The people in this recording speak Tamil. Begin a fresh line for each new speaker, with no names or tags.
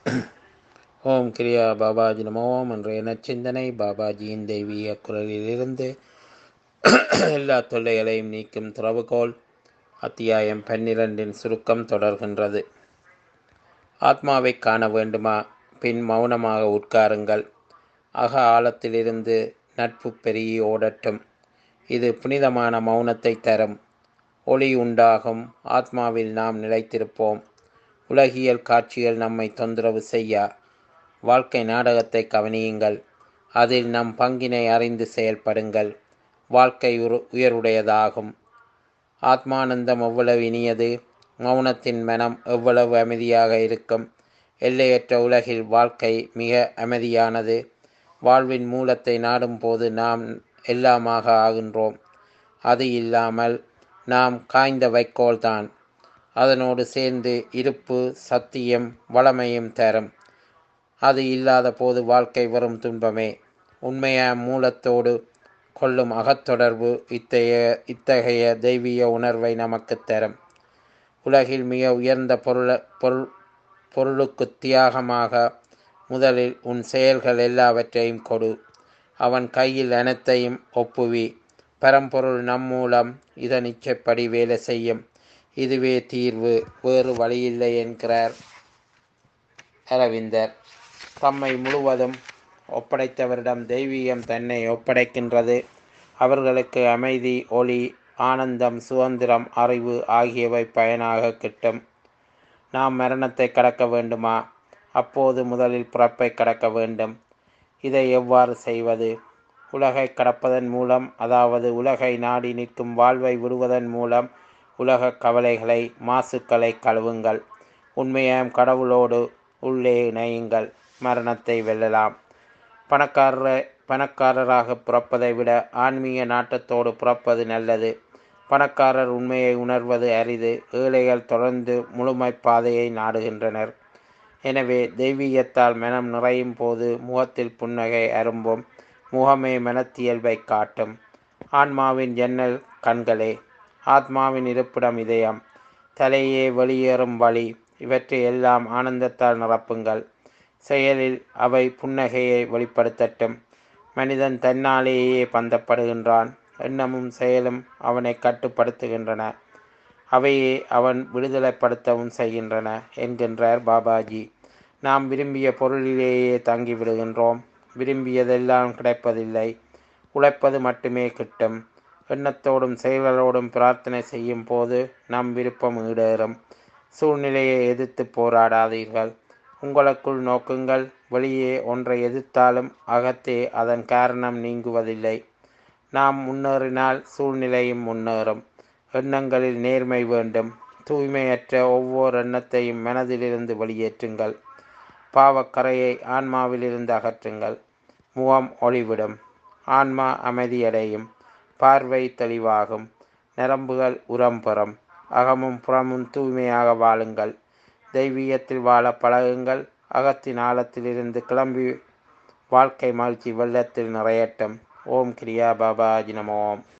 ஓம் கிரியா பாபாஜி நமோம் என்ற நச்சிந்தனை பாபாஜியின் தெய்வீக குரலிலிருந்து எல்லா தொல்லைகளையும் நீக்கும் துறவுகோல் அத்தியாயம் பன்னிரண்டின் சுருக்கம் தொடர்கின்றது ஆத்மாவை காண வேண்டுமா பின் மௌனமாக உட்காருங்கள் அக ஆழத்திலிருந்து நட்பு பெருகி ஓடட்டும் இது புனிதமான மௌனத்தை தரும் ஒளி உண்டாகும் ஆத்மாவில் நாம் நிலைத்திருப்போம் உலகியல் காட்சிகள் நம்மை தொந்தரவு செய்யா வாழ்க்கை நாடகத்தை கவனியுங்கள் அதில் நம் பங்கினை அறிந்து செயல்படுங்கள் வாழ்க்கை உரு உயருடையதாகும் ஆத்மானந்தம் எவ்வளவு இனியது மௌனத்தின் மனம் எவ்வளவு அமைதியாக இருக்கும் எல்லையற்ற உலகில் வாழ்க்கை மிக அமைதியானது வாழ்வின் மூலத்தை நாடும் போது நாம் எல்லாமாக ஆகின்றோம் அது இல்லாமல் நாம் காய்ந்த வைக்கோல்தான் அதனோடு சேர்ந்து இருப்பு சத்தியம் வளமையும் தரும் அது இல்லாத போது வாழ்க்கை வரும் துன்பமே உண்மைய மூலத்தோடு கொள்ளும் அகத்தொடர்பு இத்தகைய இத்தகைய தெய்வீக உணர்வை நமக்கு தரும் உலகில் மிக உயர்ந்த பொருள பொருள் பொருளுக்கு தியாகமாக முதலில் உன் செயல்கள் எல்லாவற்றையும் கொடு அவன் கையில் அனைத்தையும் ஒப்புவி பரம்பொருள் நம் மூலம் இதன் இச்சைப்படி வேலை செய்யும் இதுவே தீர்வு வேறு வழியில்லை என்கிறார் அரவிந்தர் தம்மை முழுவதும் ஒப்படைத்தவரிடம் தெய்வீகம் தன்னை ஒப்படைக்கின்றது அவர்களுக்கு அமைதி ஒளி ஆனந்தம் சுதந்திரம் அறிவு ஆகியவை பயனாக கிட்டும் நாம் மரணத்தை கடக்க வேண்டுமா அப்போது முதலில் பிறப்பை கடக்க வேண்டும் இதை எவ்வாறு செய்வது உலகை கடப்பதன் மூலம் அதாவது உலகை நாடி நிற்கும் வாழ்வை விடுவதன் மூலம் உலக கவலைகளை மாசுக்களை கழுவுங்கள் உண்மையாம் கடவுளோடு உள்ளே இணையுங்கள் மரணத்தை வெல்லலாம் பணக்காரர பணக்காரராக பிறப்பதை விட ஆன்மீக நாட்டத்தோடு பிறப்பது நல்லது பணக்காரர் உண்மையை உணர்வது அரிது ஏழைகள் தொடர்ந்து முழுமை பாதையை நாடுகின்றனர் எனவே தெய்வீகத்தால் மனம் நிறையும் போது முகத்தில் புன்னகை அரும்பும் முகமே மனத்தியல்பை காட்டும் ஆன்மாவின் ஜன்னல் கண்களே ஆத்மாவின் இருப்பிடம் இதயம் தலையே வெளியேறும் வழி இவற்றை எல்லாம் ஆனந்தத்தால் நிரப்புங்கள் செயலில் அவை புன்னகையை வெளிப்படுத்தட்டும் மனிதன் தன்னாலேயே பந்தப்படுகின்றான் எண்ணமும் செயலும் அவனை கட்டுப்படுத்துகின்றன அவையே அவன் விடுதலைப்படுத்தவும் செய்கின்றன என்கின்றார் பாபாஜி நாம் விரும்பிய பொருளிலேயே தங்கிவிடுகின்றோம் விரும்பியதெல்லாம் கிடைப்பதில்லை உழைப்பது மட்டுமே கிட்டும் எண்ணத்தோடும் செயல்களோடும் பிரார்த்தனை செய்யும் போது நம் விருப்பம் ஈடேறும் சூழ்நிலையை எதிர்த்து போராடாதீர்கள் உங்களுக்குள் நோக்குங்கள் வெளியே ஒன்றை எதிர்த்தாலும் அகத்தே அதன் காரணம் நீங்குவதில்லை நாம் முன்னேறினால் சூழ்நிலையும் முன்னேறும் எண்ணங்களில் நேர்மை வேண்டும் தூய்மையற்ற ஒவ்வொரு எண்ணத்தையும் மனதிலிருந்து வெளியேற்றுங்கள் பாவக்கரையை ஆன்மாவிலிருந்து அகற்றுங்கள் முகம் ஒளிவிடும் ஆன்மா அமைதியடையும் பார்வை தெளிவாகும் நரம்புகள் உரம் பெறும் அகமும் புறமும் தூய்மையாக வாழுங்கள் தெய்வீகத்தில் வாழ பழகுங்கள் அகத்தின் ஆழத்திலிருந்து கிளம்பி வாழ்க்கை மகிழ்ச்சி வெள்ளத்தில் நிறையட்டும் ஓம் கிரியா பாபாஜி நமோம்